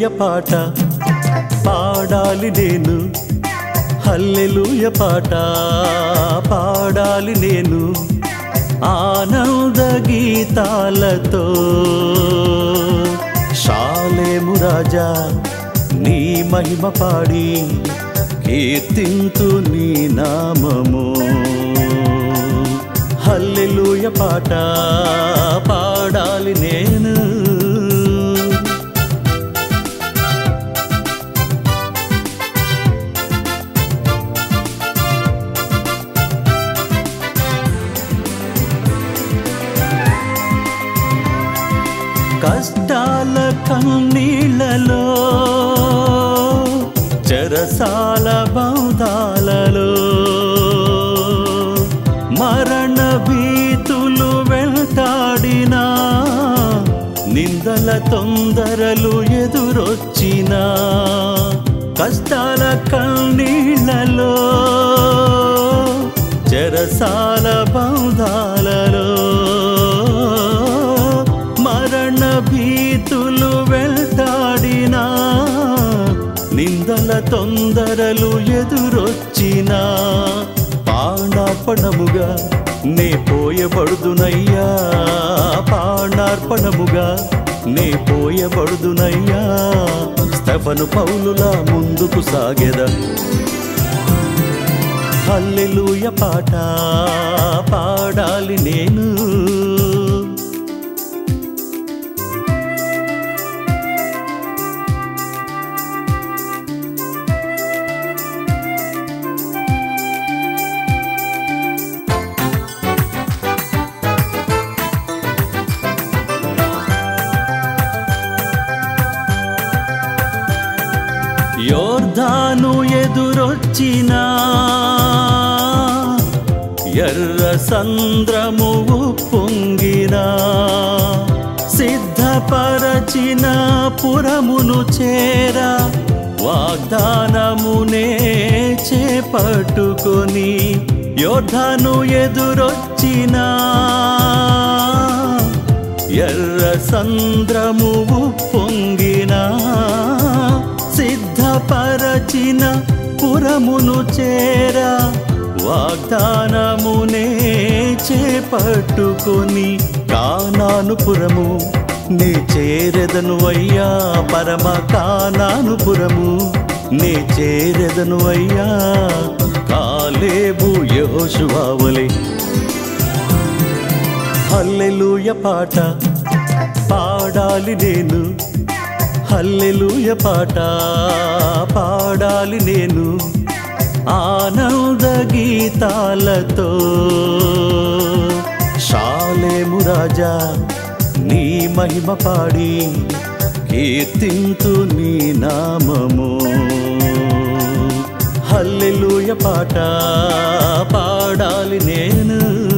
హల్లెలూయ పాట పాడాలి నేను హల్లెలూయ పాట పాడాలి నేను ఆనంద గీతాలతో శాలేము రాజా నీ మహిమ పాడి కీర్తింతు నీ నామము హల్లెలూయ పాట పాడాలి నేను కష్టాల కన్నీళ్ళలో చెరసాల బౌదాలలో మరణ భీతులు వెంటాడినా నిందల తొందరలు ఎదురొచ్చినా కష్టాల కన్నీళ్ళలో చెరసాల బౌదాలలో మరణ భీతులు వెళ్తాడినా నిందల తొందరలు ఎదురొచ్చినా పాణార్పణముగా నే పోయబడుదునయ్యా పాణార్పణముగా నే పోయబడుదునయ్యా స్తఫను పౌలులా ముందుకు సాగెద హల్లెలూయ పాట పాడాలి నేను యోర్ధాను ఎదురొచ్చినా ఎర్ర సంద్రము పొంగినా సిద్ధపరచిన పురమును చేరా వాగ్దానమునే చేపట్టుకొని యోర్ధాను ఎదురొచ్చినా ఎర్ర సంద్రము పొంగినా సిద్ధపరచిన పురమును చేరా వాగ్దానమునే చేపట్టుకొని కానాను పురము నే చేరెదను అయ్యా పరమ కానాను పురము నే చేరెదను అయ్యా కాలేబు యెహోషువావలే హల్లెలూయ పాట పాడాలి నేను హల్లెలూయ పాట పాడాలి నేను ఆనంద గీతాలతో శాలేము రాజా నీ మహిమ పాడి కీర్తింతు నీ నామము హల్లెలూయ పాట పాడాలి నేను